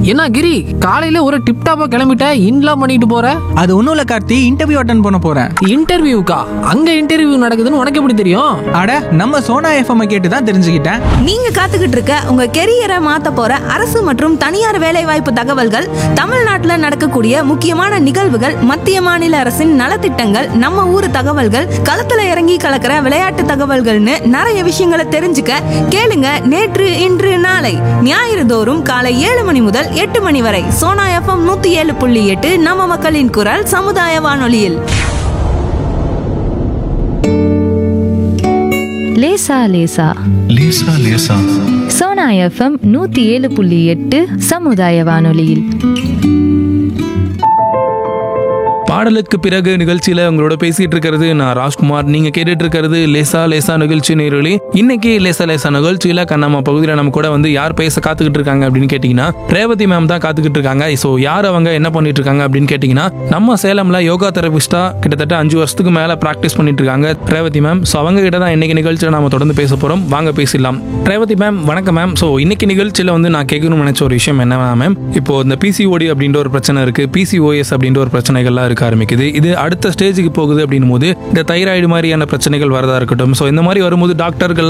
என்ன கிரி காலையில ஒரு டிப் டாப்பா கிளம்பிட்ட இன்லாம் பண்ணிட்டு போற அது ஒன்றும் இல்லை கார்த்தி இன்டர்வியூ அட்டன் பண்ண போகிறேன் இன்டர்வியூக்கா அங்க இன்டர்வியூ நடக்குதுன்னு உனக்கு எப்படி தெரியும் அட நம்ம சோனா எஃப்எம் கேட்டு தான் தெரிஞ்சுக்கிட்டேன் நீங்க காத்துக்கிட்டு இருக்க உங்க கெரியரை மாத்த போற அரசு மற்றும் தனியார் வேலைவாய்ப்பு தகவல்கள் தமிழ்நாட்டுல நடக்கக்கூடிய முக்கியமான நிகழ்வுகள் மத்திய மாநில அரசின் நலத்திட்டங்கள் நம்ம ஊர் தகவல்கள் களத்துல இறங்கி கலக்கிற விளையாட்டு தகவல்கள்னு நிறைய விஷயங்களை தெரிஞ்சுக்க கேளுங்க நேற்று இன்று நாளை ஞாயிறு தோறும் காலை ஏழு மணி முதல் எட்டு மணி வரை சோனா எஃப்எம் நூத்தி ஏழு புள்ளி எட்டு நம்ம மக்களின் குரல் சமுதாய வானொலியில் லேசா லேசா லேசா லேசா சோனா எஃப்எம் நூத்தி ஏழு புள்ளி எட்டு சமுதாய வானொலியில் பாடலுக்கு பிறகு நிகழ்ச்சியில உங்களோட பேசிட்டு இருக்கிறது நான் ராஜ்குமார் நீங்க கேட்டுட்டு இருக்கிறது லேசா லேசா நிகழ்ச்சி நேரலி இன்னைக்கு லேசா லேசா நிகழ்ச்சியில கண்ணம்மா பகுதியில் நம்ம கூட வந்து யார் பேச காத்துக்கிட்டு இருக்காங்க அப்படின்னு கேட்டீங்கன்னா ரேவதி மேம் தான் காத்துக்கிட்டு இருக்காங்க ஸோ யார் அவங்க என்ன பண்ணிட்டு இருக்காங்க அப்படின்னு கேட்டீங்கன்னா நம்ம சேலம்ல யோகா தெரபிஸ்டா கிட்டத்தட்ட அஞ்சு வருஷத்துக்கு மேல பிராக்டிஸ் பண்ணிட்டு இருக்காங்க ரேவதி மேம் ஸோ அவங்க கிட்ட தான் இன்னைக்கு நிகழ்ச்சியில நாம தொடர்ந்து பேச போறோம் வாங்க பேசிடலாம் ரேவதி மேம் வணக்கம் மேம் ஸோ இன்னைக்கு நிகழ்ச்சியில வந்து நான் கேட்கணும்னு நினைச்ச ஒரு விஷயம் என்னன்னா மேம் இப்போ இந்த பிசிஓடி அப்படின்ற ஒரு பிரச்சனை இருக்கு பிசிஓஎஸ் அப்படின்ற ஒரு பிரச்சனைகள்லாம் இருக்க ஆரம்பிக்குது இது அடுத்த ஸ்டேஜுக்கு போகுது அப்படின்னும் போது இந்த தைராய்டு மாதிரியான பிரச்சனைகள் வரதா இருக்கட்டும் ஸோ இந்த மாதிரி வரும்போது டாக்டர்கள்